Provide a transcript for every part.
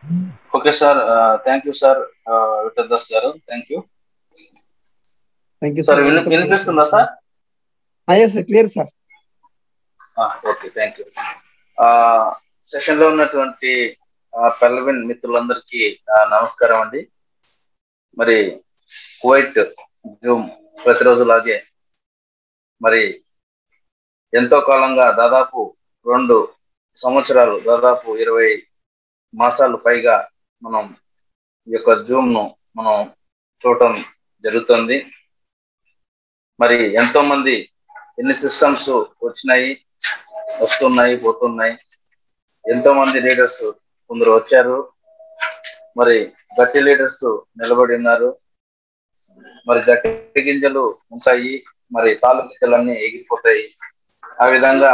okay sir thank you sir Vithadas గారు thank you thank you sir విని- వినిపిస్తుందా sir yes clear sir okay thank you session లో ఉన్నటువంటి పెల్లవిన్ మిత్రులందరికీ ఆ, నమస్కారం అండి మరి కువైట్ జూమ్ ప్రతిరోజులాగే మరి ఎంతో కాలంగా దాదాపు రెండు సంవత్సరాలు దాదాపు ఇరవై మాసాలు పైగా మనం ఈ యొక్క జూమ్ ను మనం చూడటం జరుగుతుంది మరి ఎంతో మంది ఎన్ని సిస్టమ్స్ వచ్చినాయి వస్తున్నాయి పోతున్నాయి ఎంతో మంది లీడర్స్ కొందరు వచ్చారు మరి గట్టి లీడర్స్ నిలబడి ఉన్నారు మరి గట్టి గింజలు ఉంటాయి మరి తాలు గింజలన్నీ ఎగిరిపోతాయి ఆ విధంగా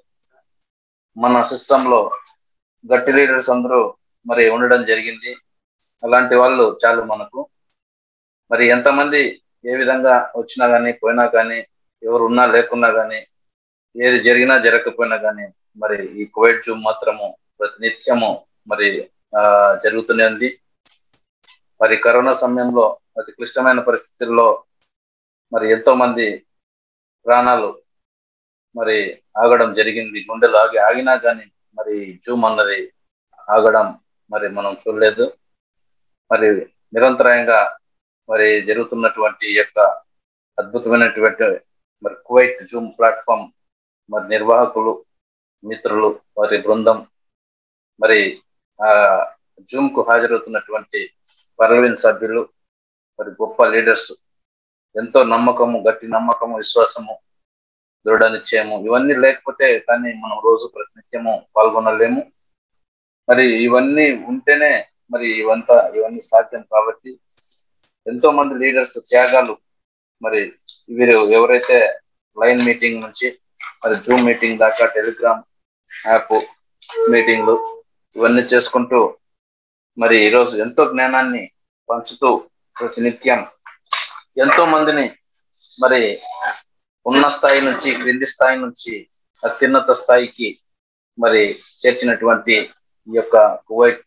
మన సిస్టమ్ లో గట్టి లీడర్స్ అందరూ మరి ఉండడం జరిగింది అలాంటి వాళ్ళు చాలు మనకు మరి ఎంతమంది ఏ విధంగా వచ్చినా కానీ పోయినా కానీ ఎవరు ఉన్నా లేకున్నా కానీ ఏది జరిగినా జరగకపోయినా కానీ మరి ఈ కోవిడ్ జూమ్ మాత్రము ప్రతి నిత్యము మరి ఆ జరుగుతూనే ఉంది మరి కరోనా సమయంలో అతి క్లిష్టమైన పరిస్థితుల్లో మరి ఎంతో మంది ప్రాణాలు మరి ఆగడం జరిగింది గుండెలు ఆగి ఆగినా కానీ మరి జూమ్ అన్నది ఆగడం మరి మనం చూడలేదు మరి నిరంతరాయంగా మరి జరుగుతున్నటువంటి ఈ యొక్క అద్భుతమైనటువంటి మరి కువైట్ జూమ్ ప్లాట్ఫామ్ మరి నిర్వాహకులు మిత్రులు వారి బృందం మరి ఆ జూమ్ కు హాజరవుతున్నటువంటి పర్లవిన్ సభ్యులు మరి గొప్ప లీడర్స్ ఎంతో నమ్మకము గట్టి నమ్మకము విశ్వాసము దృఢ నిశ్చయము ఇవన్నీ లేకపోతే కానీ మనం రోజు ప్రతినిత్యము పాల్గొనలేము మరి ఇవన్నీ ఉంటేనే మరి ఇవంతా ఇవన్నీ సాధ్యం కాబట్టి ఎంతో మంది లీడర్స్ త్యాగాలు మరి వీరు ఎవరైతే లైన్ మీటింగ్ నుంచి మరి జూమ్ మీటింగ్ దాకా టెలిగ్రామ్ యాప్ మీటింగ్లు ఇవన్నీ చేసుకుంటూ మరి ఈరోజు ఎంతో జ్ఞానాన్ని పంచుతూ ప్రతినిత్యం ఎంతో మందిని మరి ఉన్న స్థాయి నుంచి క్రింది స్థాయి నుంచి అత్యున్నత స్థాయికి మరి చేర్చినటువంటి ఈ యొక్క కువైట్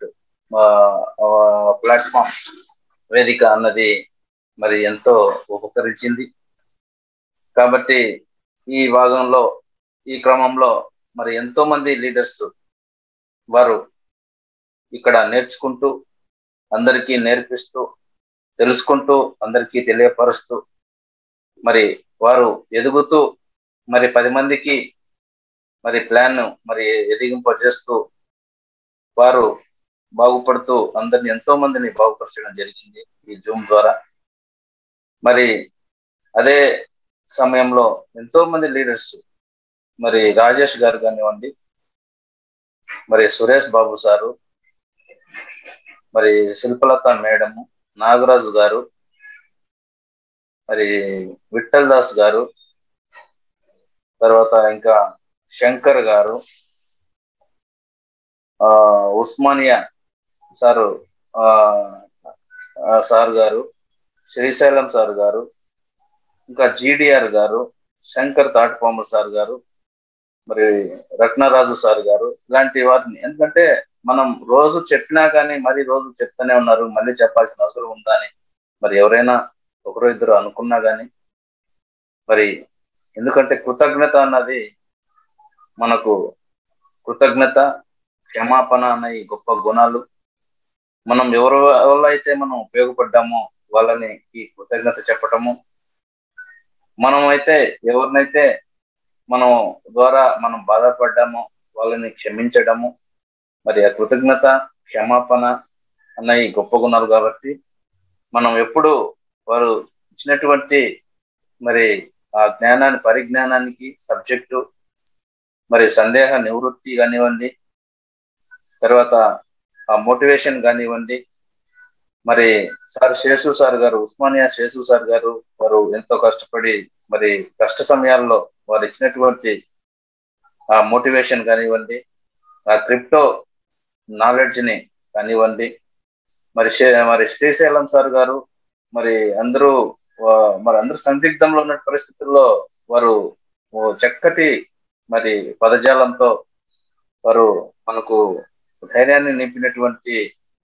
ప్లాట్ఫామ్ వేదిక అన్నది మరి ఎంతో ఉపకరించింది కాబట్టి ఈ భాగంలో ఈ క్రమంలో మరి ఎంతో మంది లీడర్స్ వారు ఇక్కడ నేర్చుకుంటూ అందరికీ నేర్పిస్తూ తెలుసుకుంటూ అందరికీ తెలియపరుస్తూ మరి వారు ఎదుగుతూ మరి పది మందికి మరి ప్లాన్ మరి ఎదిగింప చేస్తూ వారు బాగుపడుతూ అందరిని ఎంతో మందిని బాగుపరచడం జరిగింది ఈ జూమ్ ద్వారా మరి అదే సమయంలో ఎంతో మంది లీడర్స్ మరి రాజేష్ గారు కానివ్వండి మరి సురేష్ బాబు సారు మరి శిల్పలత మేడము నాగరాజు గారు మరి విఠల్ దాస్ గారు తర్వాత ఇంకా శంకర్ గారు ఆ ఉస్మానియా సారు ఆ సార్ గారు శ్రీశైలం సార్ గారు ఇంకా జీడిఆర్ గారు శంకర్ తాటిపామ సార్ గారు మరి రత్నరాజు సార్ గారు ఇలాంటి వారిని ఎందుకంటే మనం రోజు చెప్పినా కానీ మరి రోజు చెప్తూనే ఉన్నారు మళ్ళీ చెప్పాల్సిన అవసరం ఉందా అని మరి ఎవరైనా ఒకరో ఇద్దరు అనుకున్నా కానీ మరి ఎందుకంటే కృతజ్ఞత అన్నది మనకు కృతజ్ఞత క్షమాపణ అన్న ఈ గొప్ప గుణాలు మనం ఎవరు వల్ల అయితే మనం ఉపయోగపడ్డామో వాళ్ళని ఈ కృతజ్ఞత చెప్పటము మనం అయితే ఎవరినైతే మనం ద్వారా మనం బాధపడ్డామో వాళ్ళని క్షమించడము మరి ఆ కృతజ్ఞత క్షమాపణ అన్న ఈ గొప్ప గుణాలు కాబట్టి మనం ఎప్పుడు వారు ఇచ్చినటువంటి మరి ఆ జ్ఞానాన్ని పరిజ్ఞానానికి సబ్జెక్టు మరి సందేహ నివృత్తి కానివ్వండి తర్వాత ఆ మోటివేషన్ కానివ్వండి మరి సార్ శేషు సార్ గారు ఉస్మానియా శేషు సార్ గారు వారు ఎంతో కష్టపడి మరి కష్ట సమయాల్లో వారు ఇచ్చినటువంటి ఆ మోటివేషన్ కానివ్వండి ఆ క్రిప్టో నాలెడ్జ్ ని కానివ్వండి మరి మరి శ్రీశైలం సార్ గారు మరి అందరూ మరి అందరూ సందిగ్ధంలో ఉన్న పరిస్థితుల్లో వారు చక్కటి మరి పదజాలంతో వారు మనకు ధైర్యాన్ని నింపినటువంటి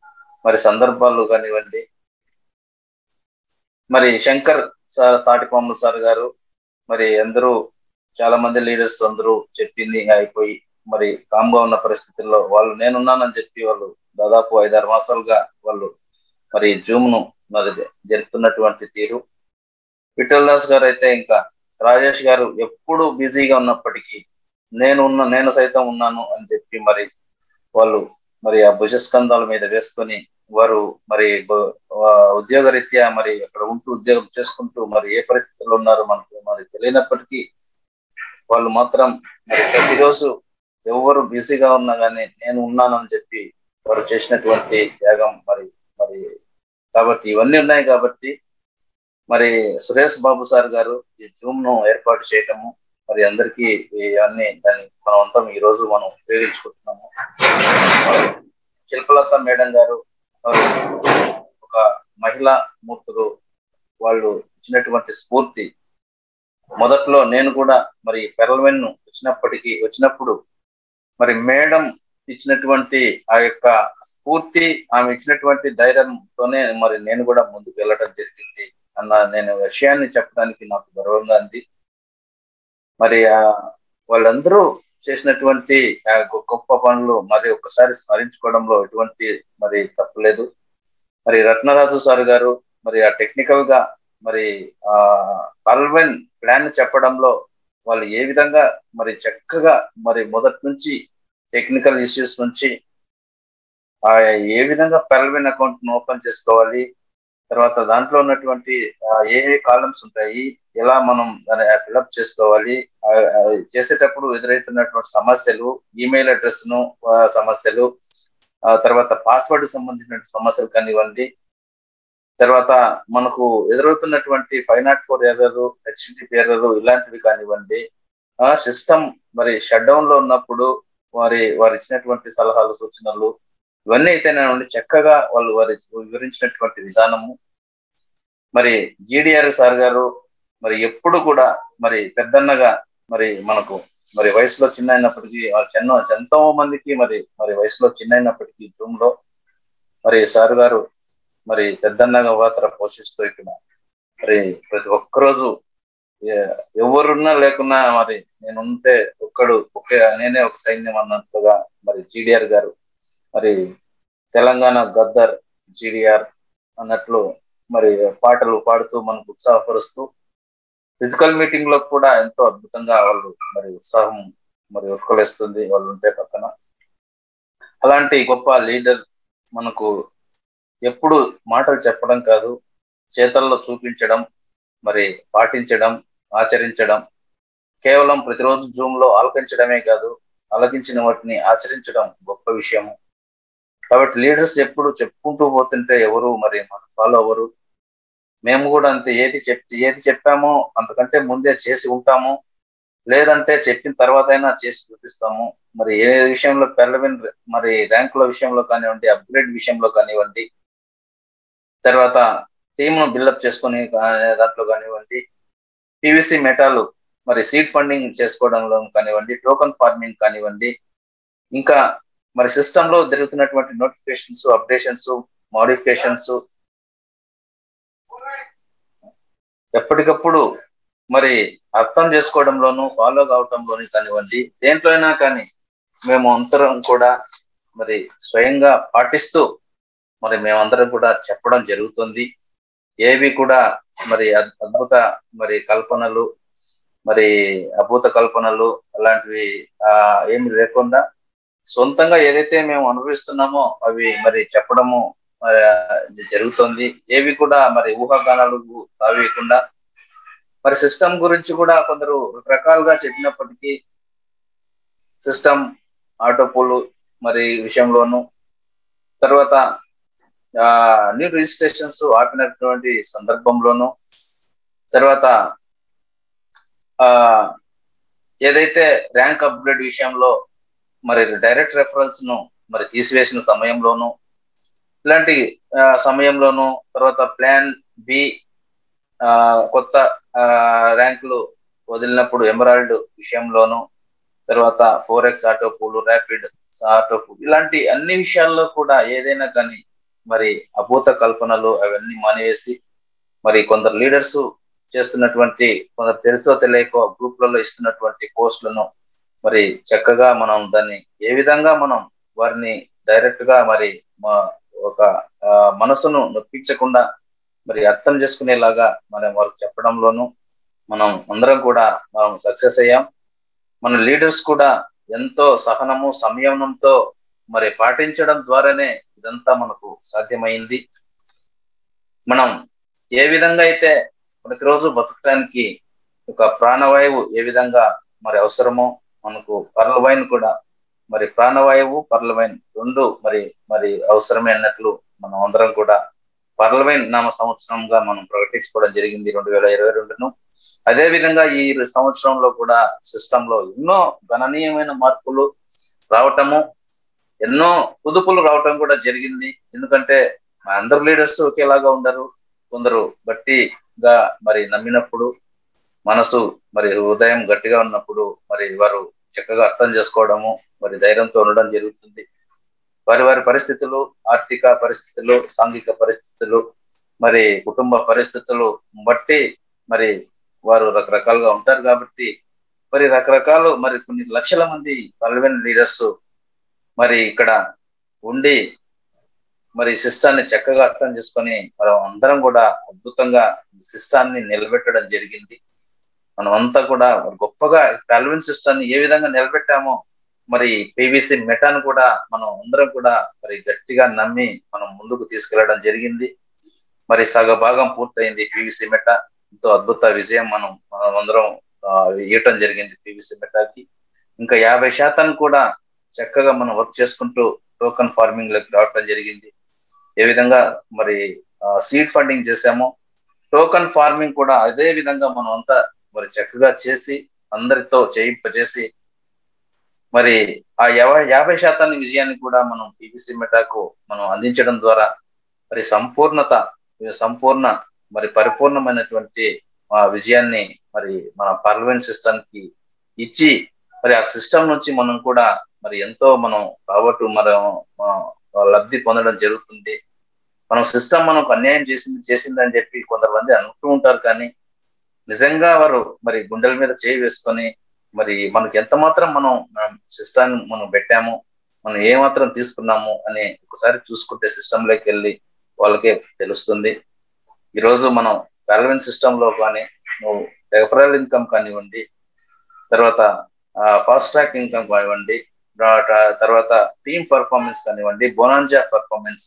మరి సందర్భాలు కానివ్వండి మరి శంకర్ సార్ తాటికొమ్మ సార్ గారు మరి అందరూ చాలా మంది లీడర్స్ అందరూ చెప్పింది ఇంకా అయిపోయి మరి కామ్గా ఉన్న పరిస్థితుల్లో వాళ్ళు నేనున్నానని చెప్పి వాళ్ళు దాదాపు ఐదారు మాసాలుగా వాళ్ళు మరి జూమ్ ను మరి జరుపుతున్నటువంటి తీరు విఠల్ దాస్ గారు అయితే ఇంకా రాజేష్ గారు ఎప్పుడు బిజీగా ఉన్నప్పటికీ నేను ఉన్న నేను సైతం ఉన్నాను అని చెప్పి మరి వాళ్ళు మరి ఆ భుజస్కంధాల మీద వేసుకొని వారు మరి ఉద్యోగ రీత్యా మరి అక్కడ ఉంటూ ఉద్యోగం చేసుకుంటూ మరి ఏ పరిస్థితుల్లో ఉన్నారో మనకు మరి తెలియనప్పటికీ వాళ్ళు మాత్రం మరి ప్రతిరోజు ఎవరు బిజీగా ఉన్నా కానీ నేను ఉన్నానని చెప్పి వారు చేసినటువంటి త్యాగం మరి మరి కాబట్టి ఇవన్నీ ఉన్నాయి కాబట్టి మరి సురేష్ బాబు సార్ గారు ఈ జూమ్ ను ఏర్పాటు చేయటము మరి అందరికీ ఇవన్నీ దాన్ని మనం అంతా ఈ రోజు మనం ఉపయోగించుకుంటున్నాము శిల్పలత మేడం గారు ఒక మహిళా మూర్తులు వాళ్ళు ఇచ్చినటువంటి స్ఫూర్తి మొదట్లో నేను కూడా మరి పెరల్వెన్ వచ్చినప్పటికీ వచ్చినప్పుడు మరి మేడం ఇచ్చినటువంటి ఆ యొక్క స్ఫూర్తి ఆమె ఇచ్చినటువంటి ధైర్యంతోనే మరి నేను కూడా ముందుకు వెళ్ళడం జరిగింది అన్న నేను విషయాన్ని చెప్పడానికి నాకు గర్వంగా ఉంది మరి ఆ వాళ్ళందరూ చేసినటువంటి గొప్ప పనులు మరి ఒక్కసారి స్మరించుకోవడంలో ఎటువంటి మరి తప్పలేదు మరి రత్నరాజు సార్ గారు మరి ఆ టెక్నికల్ గా మరి ఆ పల్వెన్ ప్లాన్ చెప్పడంలో వాళ్ళు ఏ విధంగా మరి చక్కగా మరి మొదటి నుంచి టెక్నికల్ ఇష్యూస్ నుంచి ఆ ఏ విధంగా పల్వెన్ అకౌంట్ ను ఓపెన్ చేసుకోవాలి తర్వాత దాంట్లో ఉన్నటువంటి ఏ ఏ కాలమ్స్ ఉంటాయి ఎలా మనం దాన్ని ఫిలప్ చేసుకోవాలి చేసేటప్పుడు ఎదురవుతున్నటువంటి సమస్యలు ఈమెయిల్ అడ్రస్ ను సమస్యలు తర్వాత పాస్వర్డ్ సంబంధించిన సమస్యలు కానివ్వండి తర్వాత మనకు ఎదురవుతున్నటువంటి five not four error HTTP error ఇలాంటివి కానివ్వండి ఆ సిస్టమ్ మరి షట్ డౌన్ లో ఉన్నప్పుడు వారి వారు ఇచ్చినటువంటి సలహాలు సూచనలు ఇవన్నీ అయితేనండి చక్కగా వాళ్ళు వారి వివరించినటువంటి విధానము మరి జీడిఆర్ సార్ గారు మరి ఎప్పుడు కూడా మరి పెద్దన్నగా మరి మనకు మరి వయసులో చిన్న అయినప్పటికీ చిన్న ఎంతో మందికి మరి మరి వయసులో చిన్న అయినప్పటికీ జూమ్ లో మరి సార్ గారు మరి పెద్దన్నగా పాత్ర పోషిస్తూ ఇక్కడ మరి ప్రతి ఒక్కరోజు ఎవరున్నా లేకున్నా మరి నేను ఉంటే ఒక్కడు ఒకే నేనే ఒక సైన్యం అన్నట్టుగా మరి జీడిఆర్ గారు మరి తెలంగాణ గద్దర్ జీడిఆర్ అన్నట్లు మరి పాటలు పాడుతూ మనకు ఉత్సాహపరుస్తూ ఫిజికల్ మీటింగ్ లో కూడా ఎంతో అద్భుతంగా వాళ్ళు మరి ఉత్సాహం మరి ఉట్కొలేస్తుంది వాళ్ళు ఉంటే పక్కన అలాంటి గొప్ప లీడర్ మనకు ఎప్పుడు మాటలు చెప్పడం కాదు చేతల్లో చూపించడం మరి పాటించడం ఆచరించడం కేవలం ప్రతిరోజు జూమ్ లో ఆలకించడమే కాదు ఆలకించిన వాటిని ఆచరించడం గొప్ప విషయము కాబట్టి లీడర్స్ ఎప్పుడు చెప్పుకుంటూ పోతుంటే ఎవరు మరి మన ఫాలో అవ్వరు మేము కూడా అంతే ఏది చెప్ ఏది చెప్పామో అంతకంటే ముందే చేసి ఉంటాము లేదంటే చెప్పిన తర్వాత అయినా చేసి చూపిస్తాము మరి ఏ విషయంలో పెరలవిన్ మరి ర్యాంకుల విషయంలో కానివ్వండి అప్గ్రేడ్ విషయంలో కానివ్వండి తర్వాత టీంను బిల్డప్ చేసుకుని దాంట్లో కానివ్వండి పీవీసీ మెటాలు మరి సీడ్ ఫండింగ్ చేసుకోవడంలో కానివ్వండి టోకన్ ఫార్మింగ్ కానివ్వండి ఇంకా మరి సిస్టమ్ లో జరుగుతున్నటువంటి నోటిఫికేషన్స్ అప్డేషన్స్ మోడిఫికేషన్స్ ఎప్పటికప్పుడు మరి అర్థం చేసుకోవడంలోను ఫాలో కావటంలోని కానివ్వండి దేంట్లో అయినా కానీ మేము అంతరం కూడా మరి స్వయంగా పాటిస్తూ మరి మేమందరం కూడా చెప్పడం జరుగుతుంది ఏవి కూడా మరి అద్భుత మరి కల్పనలు మరి అద్భుత కల్పనలు అలాంటివి ఆ ఏమి లేకుండా సొంతంగా ఏదైతే మేము అనుభవిస్తున్నామో అవి మరి చెప్పడము జరుగుతుంది ఏవి కూడా మరి ఊహాగానాలు తావేయకుండా మరి సిస్టమ్ గురించి కూడా కొందరు రకరకాలుగా చెప్పినప్పటికీ సిస్టమ్ ఆటోపోలు మరి విషయంలోను తర్వాత న్యూ రిజిస్ట్రేషన్స్ ఆపినటువంటి సందర్భంలోను తర్వాత ఆ ఏదైతే ర్యాంక్ అప్గ్రేడ్ విషయంలో మరి డైరెక్ట్ రెఫరెన్స్ ను మరి తీసివేసిన సమయంలోను ఇలాంటి సమయంలోను తర్వాత ప్లాన్ బి కొత్త ర్యాంకులు వదిలినప్పుడు ఎమరాల్డ్ విషయంలోను తర్వాత four X auto pool rapid auto pool ఇలాంటి అన్ని విషయాల్లో కూడా ఏదైనా కానీ మరి అభూత కల్పనలు అవన్నీ మానేసి మరి కొందరు లీడర్స్ చేస్తున్నటువంటి కొందరు తెలుసో తెలియకో గ్రూప్లలో ఇస్తున్నటువంటి పోస్టులను మరి చక్కగా మనం దాన్ని ఏ విధంగా మనం వారిని డైరెక్ట్ గా మరి ఒక మనసును నొప్పించకుండా మరి అర్థం చేసుకునేలాగా మనం వారికి చెప్పడంలోనూ మనం అందరం కూడా మనం సక్సెస్ అయ్యాం మన లీడర్స్ కూడా ఎంతో సహనము సంయమనంతో మరి పాటించడం ద్వారానే ఇదంతా మనకు సాధ్యమైంది మనం ఏ విధంగా అయితే ప్రతిరోజు బతకడానికి ఒక ప్రాణవాయువు ఏ విధంగా మరి అవసరమో మనకు పర్లవైన్ కూడా మరి ప్రాణవాయువు పర్లవైన్ రెండు మరి మరి అవసరమే అన్నట్లు మనం అందరం కూడా పర్లవైన్ నామ సంవత్సరంగా మనం ప్రకటించుకోవడం జరిగింది రెండు వేల ఇరవై రెండును అదే విధంగా ఈ సంవత్సరంలో కూడా సిస్టమ్ లో ఎన్నో గణనీయమైన మార్పులు రావటము ఎన్నో కుదుపులు రావటం కూడా జరిగింది ఎందుకంటే మా అందరు లీడర్స్ ఒకేలాగా ఉండరు కొందరు గట్టిగా మరి నమ్మినప్పుడు మనసు మరి హృదయం గట్టిగా ఉన్నప్పుడు మరి వారు చక్కగా అర్థం చేసుకోవడము మరి ధైర్యంతో ఉండడం జరుగుతుంది వారి వారి పరిస్థితులు ఆర్థిక పరిస్థితులు సాంఘిక పరిస్థితులు మరి కుటుంబ పరిస్థితులు బట్టి మరి వారు రకరకాలుగా ఉంటారు కాబట్టి మరి రకరకాలు మరి కొన్ని లక్షల మంది పల్లెవెన్ లీడర్స్ మరి ఇక్కడ ఉండి మరి సిస్టాన్ని చక్కగా అర్థం చేసుకొని మనం అందరం కూడా అద్భుతంగా సిస్టాన్ని నిలబెట్టడం జరిగింది మనం అంతా కూడా గొప్పగా కాల్విన్ సిస్టాన్ని ఏ విధంగా నిలబెట్టామో మరి పీవీసీ మెటాను కూడా మనం అందరం కూడా మరి గట్టిగా నమ్మి మనం ముందుకు తీసుకెళ్లడం జరిగింది మరి సగ భాగం పూర్తయింది పీవీసీ మెటా ఎంతో అద్భుత విజయం మనం మనం అందరం ఇవ్వటం జరిగింది పీవీసీ మెటాకి ఇంకా యాభై శాతం కూడా చక్కగా మనం వర్క్ చేసుకుంటూ టోకన్ ఫార్మింగ్ లోకి రావటం జరిగింది ఏ విధంగా మరి సీడ్ ఫండింగ్ చేసామో టోకన్ ఫార్మింగ్ కూడా అదే విధంగా మనం అంతా మరి చక్కగా చేసి అందరితో చేయింపజేసి మరి ఆ యాభై యాభై శాతాన్ని విజయాన్ని కూడా మనం పీవీసీ మెటాకు మనం అందించడం ద్వారా మరి సంపూర్ణత సంపూర్ణ మరి పరిపూర్ణమైనటువంటి ఆ విజయాన్ని మరి మన పార్లమెంట్ సిస్టమ్ కి ఇచ్చి మరి ఆ సిస్టమ్ నుంచి మనం కూడా మరి ఎంతో మనం కాబట్టి మనం లబ్ధి పొందడం జరుగుతుంది మనం సిస్టమ్ మనకు అన్యాయం చేసింది చేసిందని చెప్పి కొంతమంది అనుకుంటూ ఉంటారు కానీ నిజంగా వారు మరి గుండెల మీద చేయి వేసుకొని మరి మనకి ఎంత మాత్రం మనం సిస్టాన్ని మనం పెట్టాము మనం ఏ మాత్రం తీసుకున్నాము అని ఒకసారి చూసుకుంటే సిస్టమ్ లోకి వెళ్ళి వాళ్ళకే తెలుస్తుంది ఈరోజు మనం పార్లమెంట్ సిస్టమ్ లో కానీ నువ్వు రెఫరల్ ఇన్కమ్ కానివ్వండి తర్వాత ఫాస్ట్ ట్రాక్ ఇన్కమ్ కానివ్వండి తర్వాత టీమ్ పర్ఫార్మెన్స్ కానివ్వండి బొనాంజా పర్ఫార్మెన్స్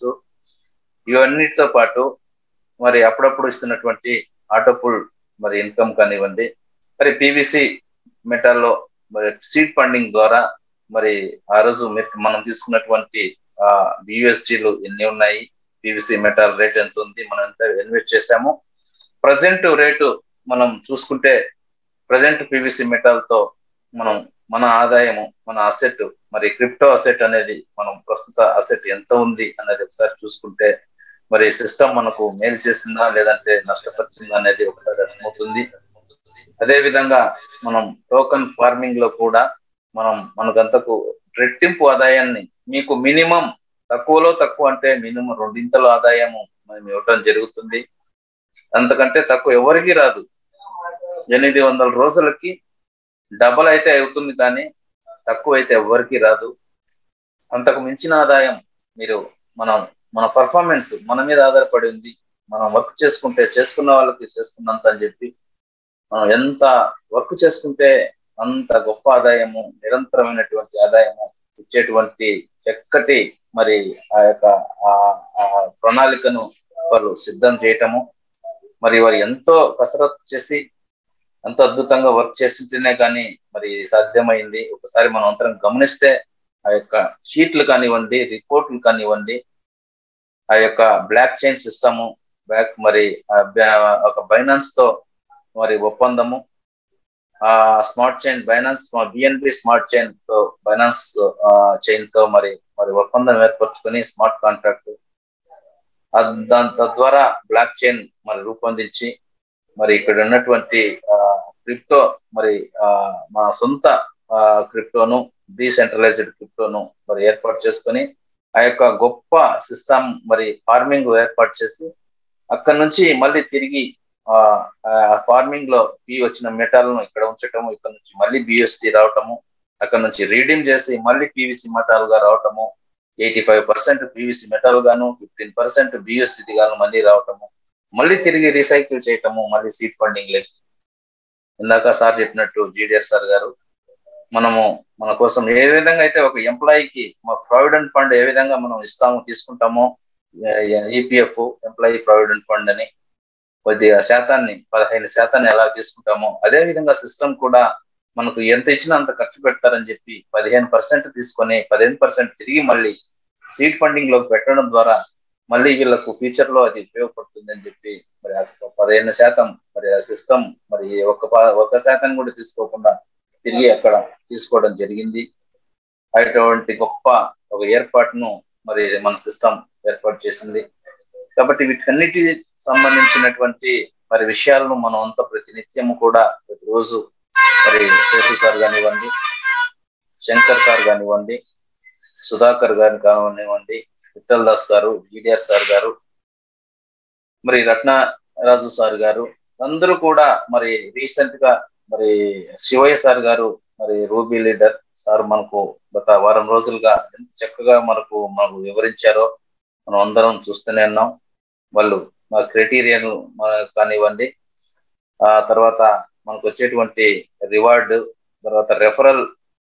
ఇవన్నిటితో పాటు మరి అప్పుడప్పుడు ఇస్తున్నటువంటి ఆటోపుల్ మరి ఇన్కమ్ కానివ్వండి మరి పీవీసీ మెటాల్లో మరి సీడ్ ఫండింగ్ ద్వారా మరి ఆ రోజు మనం తీసుకున్నటువంటి ఆ యూఎస్టీలు ఎన్ని ఉన్నాయి పీవీసీ మెటాల్ రేట్ ఎంత ఉంది మనం ఎంత ఇన్వెస్ట్ చేసాము ప్రజెంట్ రేటు మనం చూసుకుంటే ప్రజెంట్ పీవీసీ మెటాల్ తో మనం మన ఆదాయము మన అసెట్ మరి క్రిప్టో అసెట్ అనేది మనం ప్రస్తుత అసెట్ ఎంత ఉంది అనేది ఒకసారి చూసుకుంటే మరి సిస్టమ్ మనకు మేలు చేసిందా లేదంటే నష్టపరిచిందా అనేది ఒకసారి అర్థమవుతుంది అదే విధంగా మనం టోకన్ ఫార్మింగ్ లో కూడా మనం మనకంతకు రెట్టింపు ఆదాయాన్ని మీకు మినిమం తక్కువలో తక్కువ అంటే మినిమం రెండింతల ఆదాయము మనం ఇవ్వటం జరుగుతుంది అంతకంటే తక్కువ ఎవరికి రాదు ఎనిమిది వందల రోజులకి డబల్ అయితే అవుతుంది కానీ తక్కువ అయితే ఎవరికి రాదు అంతకు మించిన ఆదాయం మీరు మనం మన పర్ఫార్మెన్స్ మన మీద ఆధారపడి ఉంది మనం వర్క్ చేసుకుంటే చేసుకున్న వాళ్ళకి చేసుకున్నంత అని చెప్పి మనం ఎంత వర్క్ చేసుకుంటే అంత గొప్ప ఆదాయము నిరంతరమైనటువంటి ఆదాయము ఇచ్చేటువంటి చక్కటి మరి ఆ యొక్క ఆ ప్రణాళికను వారు సిద్ధం చేయటము మరి వారు ఎంతో కసరత్తు చేసి ఎంతో అద్భుతంగా వర్క్ చేస్తుంటేనే కానీ మరి సాధ్యమైంది ఒకసారి మనం అంతరం గమనిస్తే ఆ యొక్క షీట్లు కానివ్వండి రిపోర్ట్లు కానివ్వండి ఆ యొక్క బ్లాక్ చైన్ సిస్టము బ్యాక్ మరి ఒక బైనాన్స్ తో మరి ఒప్పందము ఆ smart chain Binance BNB smart chain తో బైనాన్స్ చైన్ తో మరి మరి ఒప్పందం ఏర్పరచుకొని స్మార్ట్ కాంట్రాక్ట్ దాని తద్వారా బ్లాక్ చైన్ మరి రూపొందించి మరి ఇక్కడ ఉన్నటువంటి క్రిప్టో మరి మన సొంత క్రిప్టోను డీసెంట్రలైజ్డ్ క్రిప్టోను మరి ఏర్పాటు చేసుకొని ఆ యొక్క గొప్ప సిస్టమ్ మరి ఫార్మింగ్ ఏర్పాటు చేసి అక్కడ నుంచి మళ్ళీ తిరిగి ఆ ఫార్మింగ్ లో బి వచ్చిన మెటాలను ఇక్కడ ఉంచటము ఇక్కడ నుంచి మళ్ళీ బిఎస్టి రావటము అక్కడ నుంచి రీడీమ్ చేసి మళ్ళీ పీవీసీ మెటాల్ గా రావటము eighty five percent PVC metal గాను ఫిఫ్టీన్ పర్సెంట్ బిఎస్టి గాను మళ్ళీ రావటము మళ్ళీ తిరిగి రీసైకిల్ చేయటము మళ్ళీ సీడ్ ఫండింగ్ లెక్క ఇందాక సార్ చెప్పినట్టు జీడిఆర్ సార్ గారు మనము మన కోసం ఏ విధంగా అయితే ఒక ఎంప్లాయీకి మా ప్రావిడెంట్ ఫండ్ ఏ విధంగా మనం ఇస్తాము తీసుకుంటామో ఈపీఎఫ్ ఎంప్లాయీ ప్రావిడెంట్ ఫండ్ అని కొద్దిగా శాతాన్ని పదహైదు శాతాన్ని ఎలా తీసుకుంటామో అదే విధంగా సిస్టమ్ కూడా మనకు ఎంత ఇచ్చినా అంత ఖర్చు పెడతారని చెప్పి పదిహేను పర్సెంట్ తీసుకొని పదిహేను పర్సెంట్ తిరిగి మళ్ళీ సీడ్ ఫండింగ్ లో పెట్టడం ద్వారా మళ్ళీ వీళ్ళకు ఫ్యూచర్ లో అది ఉపయోగపడుతుంది అని చెప్పి మరి పదిహేను శాతం మరి ఆ సిస్టమ్ మరి ఒక ఒక శాతం కూడా తీసుకోకుండా తిరిగి అక్కడ తీసుకోవడం జరిగింది అటువంటి గొప్ప ఒక ఏర్పాటును మరి మన సిస్టమ్ ఏర్పాటు చేసింది కాబట్టి వీటన్నిటి సంబంధించినటువంటి మరి విషయాలను మనం అంతా ప్రతినిత్యము కూడా ప్రతిరోజు మరి శేషు సార్ కానివ్వండి శంకర్ సార్ కానివ్వండి సుధాకర్ గారు కానివ్వండి విఠల్ దాస్ గారు జీడిఆర్ సార్ గారు మరి రత్నరాజు సార్ గారు అందరూ కూడా మరి రీసెంట్ గా మరి శివయ్య సార్ గారు మరి రూబీ లీడర్ సార్ మనకు గత వారం రోజులుగా ఎంత చక్కగా మనకు మనకు వివరించారో మనం అందరం చూస్తూనే ఉన్నాం వాళ్ళు మా క్రైటీరియన్ కానివ్వండి ఆ తర్వాత మనకు వచ్చేటువంటి రివార్డు తర్వాత రెఫరల్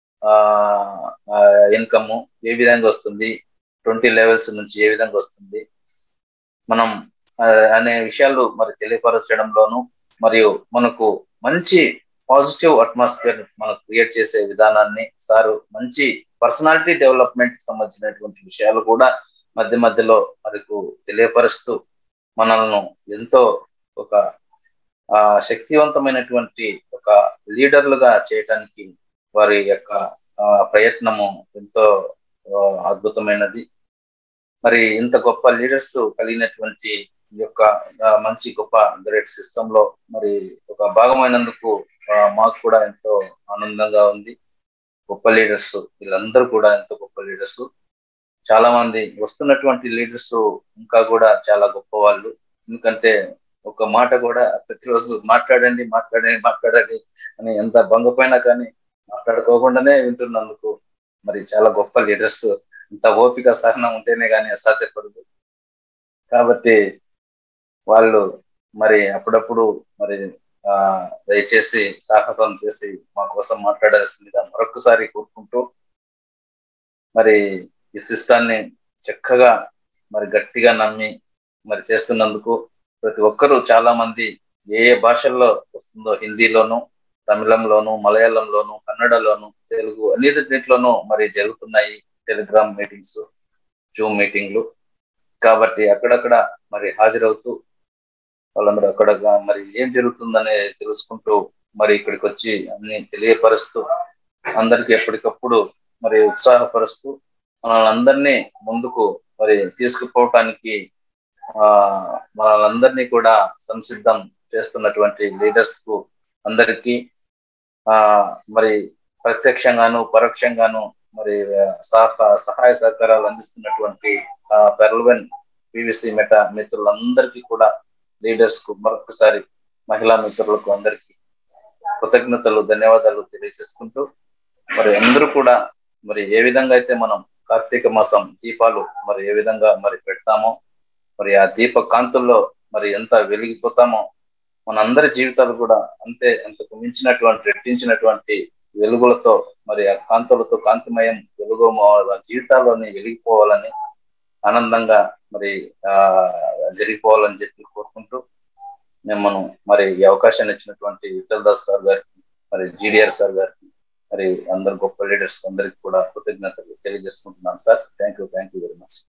ఇన్కమ్ ఏ విధంగా వస్తుంది ట్వంటీ లెవెల్స్ నుంచి ఏ విధంగా వస్తుంది మనం అనే విషయాలు మరి తెలియపరచడంలోను మరియు మనకు మంచి పాజిటివ్ అట్మాస్ఫియర్ మనకు క్రియేట్ చేసే విధానాన్ని సారు మంచి పర్సనాలిటీ డెవలప్మెంట్ సంబంధించినటువంటి విషయాలు కూడా మధ్య మధ్యలో మనకు తెలియపరుస్తూ మనల్ని ఎంతో ఒక ఆ శక్తివంతమైనటువంటి ఒక లీడర్లుగా చేయటానికి వారి యొక్క ప్రయత్నము ఎంతో అద్భుతమైనది మరి ఇంత గొప్ప లీడర్స్ కలిగినటువంటి యొక్క మంచి గొప్ప గ్రేట్ సిస్టమ్ లో మరి ఒక భాగమైనందుకు మాకు కూడా ఎంతో ఆనందంగా ఉంది గొప్ప లీడర్స్ వీళ్ళందరూ కూడా ఎంతో గొప్ప లీడర్స్ చాలా మంది వస్తున్నటువంటి లీడర్స్ ఇంకా కూడా చాలా గొప్ప వాళ్ళు ఎందుకంటే ఒక మాట కూడా ప్రతిరోజు మాట్లాడండి మాట్లాడండి మాట్లాడండి అని ఎంత భంగపోయినా కానీ మాట్లాడుకోకుండానే వింటున్నందుకు మరి చాలా గొప్ప లీడర్స్ ఇంత ఓపిక సహనం ఉంటేనే కానీ అసాధ్యపడదు కాబట్టి వాళ్ళు మరి అప్పుడప్పుడు మరి ఆ దయచేసి సాహసం చేసి మా కోసం మాట్లాడాల్సిందిగా మరొకసారి కోరుకుంటూ మరి ఈ సిస్టాన్ని చక్కగా మరి గట్టిగా నమ్మి మరి చేస్తున్నందుకు ప్రతి ఒక్కరూ చాలా మంది ఏ ఏ భాషల్లో వస్తుందో హిందీలోను తమిళంలోను మలయాళంలోను కన్నడలోను తెలుగు అన్నిటిలోనూ మరి జరుగుతున్నాయి టెలిగ్రామ్ మీటింగ్స్ జూమ్ మీటింగ్లు కాబట్టి అక్కడక్కడ మరి హాజరవుతూ వాళ్ళందరూ అక్కడ మరి ఏం జరుగుతుందనే తెలుసుకుంటూ మరి ఇక్కడికి వచ్చి అన్ని తెలియపరుస్తూ అందరికి ఎప్పటికప్పుడు మరి ఉత్సాహపరుస్తూ మనల్ని ముందుకు మరి తీసుకుపోవటానికి ఆ మనల్ని కూడా సంసిద్ధం చేస్తున్నటువంటి లీడర్స్ కు అందరికీ ఆ మరి ప్రత్యక్షంగాను పరోక్షంగాను మరి సహ సహాయ సహకారాలు అందిస్తున్నటువంటి పెర్ల్వెన్ పివిసి మెటా మిత్రులందరికీ కూడా లీడర్స్ కు మరొకసారి మహిళా మిత్రులకు అందరికీ కృతజ్ఞతలు ధన్యవాదాలు తెలియజేసుకుంటూ మరి అందరూ కూడా మరి ఏ విధంగా అయితే మనం కార్తీక మాసం దీపాలు మరి ఏ విధంగా మరి పెడతామో మరి ఆ దీప కాంతుల్లో మరి ఎంత వెలిగిపోతామో మన అందరి జీవితాలు కూడా అంతే అంతకు మించినటువంటి రెట్టించినటువంటి వెలుగులతో మరి ఆ కాంతులతో కాంతిమయం వెలుగు జీవితాల్లోని వెలిగిపోవాలని ఆనందంగా మరి ఆ జరిగిపోవాలని చెప్పి కోరుకుంటూ నేను మనం మరి ఈ అవకాశాన్ని ఇచ్చినటువంటి విఠల్ దాస్ సార్ గారికి మరి జీడిఆర్ సార్ గారికి మరి అందరు గొప్ప లీడర్స్ అందరికి కూడా కృతజ్ఞతలు తెలియజేసుకుంటున్నాను sir thank you thank you very much